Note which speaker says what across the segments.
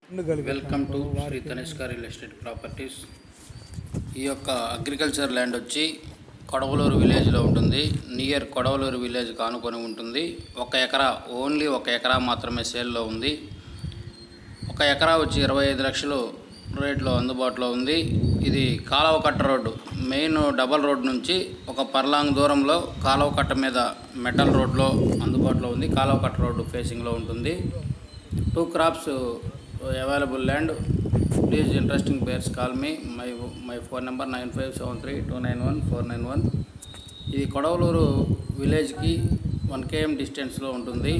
Speaker 1: welcome to Sri Tanishka real estate properties ఈ యొక్క agriculture land వచ్చి కొడవలూరు విలేజ్లో ఉంటుంది నియర్ కొడవలూరు విలేజ్ కానుకొని ఉంటుంది ఒక ఎకరా ఓన్లీ ఒక ఎకరా మాత్రమే సేల్లో ఉంది ఒక ఎకరా వచ్చి ఇరవై ఐదు లక్షలు రేట్లో అందుబాటులో ఉంది ఇది కాలువ కట్ట రోడ్డు మెయిన్ డబల్ రోడ్ నుంచి ఒక పర్లాంగ్ దూరంలో కాలువ కట్ట మీద మెటల్ రోడ్లో అందుబాటులో ఉంది కాలువ కట్ట రోడ్డు ఫేసింగ్లో ఉంటుంది two crops available land please interesting పేర్స్ call me my my phone number nine five seven three two nine one four nine one ఇది కొడవలూరు విలేజ్కి వన్ కేఎం డిస్టెన్స్లో ఉంటుంది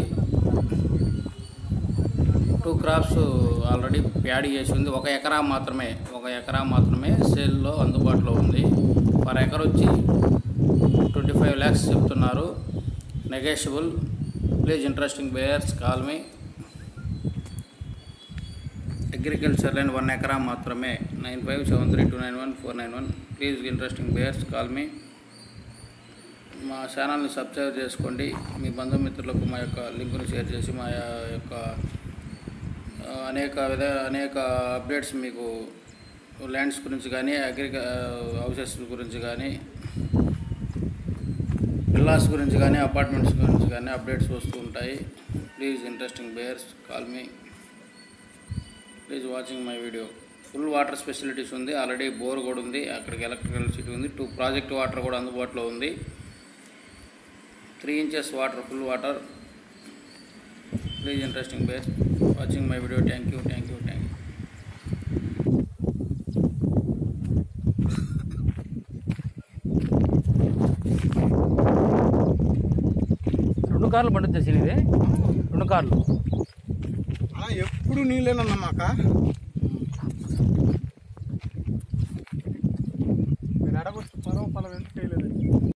Speaker 1: టూ క్రాప్స్ ఆల్రెడీ ప్యాడ్ చేసి ఉంది ఒక ఎకరా మాత్రమే ఒక ఎకరా మాత్రమే సేల్లో అందుబాటులో ఉంది పర్ ఎకర్ వచ్చి ట్వంటీ ఫైవ్ ల్యాక్స్ చెప్తున్నారు negotiable please interesting buyers call me agriculture land one ఎకరా మాత్రమే nine five seven three two nine one four nine one please interesting buyers call me మా ఛానల్ని సబ్స్క్రైబ్ చేసుకోండి మీ బంధుమిత్రులకు మా యొక్క లింకుని షేర్ చేసి మా యొక్క ఆ, అనేక విధ అనేక అప్డేట్స్ మీకు ల్యాండ్స్ గురించి కానీ అగ్రిక హౌసెస్ గురించి కానీ విల్లాస్ గురించి కానీ అపార్ట్మెంట్స్ గురించి కానీ అప్డేట్స్ వస్తూ ఉంటాయి please interesting buyers call me please watching my video full water facilities ఉంది ఆల్రెడీ బోర్ కూడా ఉంది అక్కడికి ఎలక్ట్రికల్ సిటీ ఉంది టూ ప్రాజెక్ట్ వాటర్ కూడా అందుబాటులో ఉంది three inches water full water please interesting బేస్ watching my video thank you thank you thank you
Speaker 2: రెండు కార్లు బండి వచ్చేసి ఇది రెండు కార్లు
Speaker 3: అలా ఎప్పుడు నీళ్ళేనన్నా మాక మీరు అడగొచ్చు పొలం పొలం ఎందుకు వేయలేదు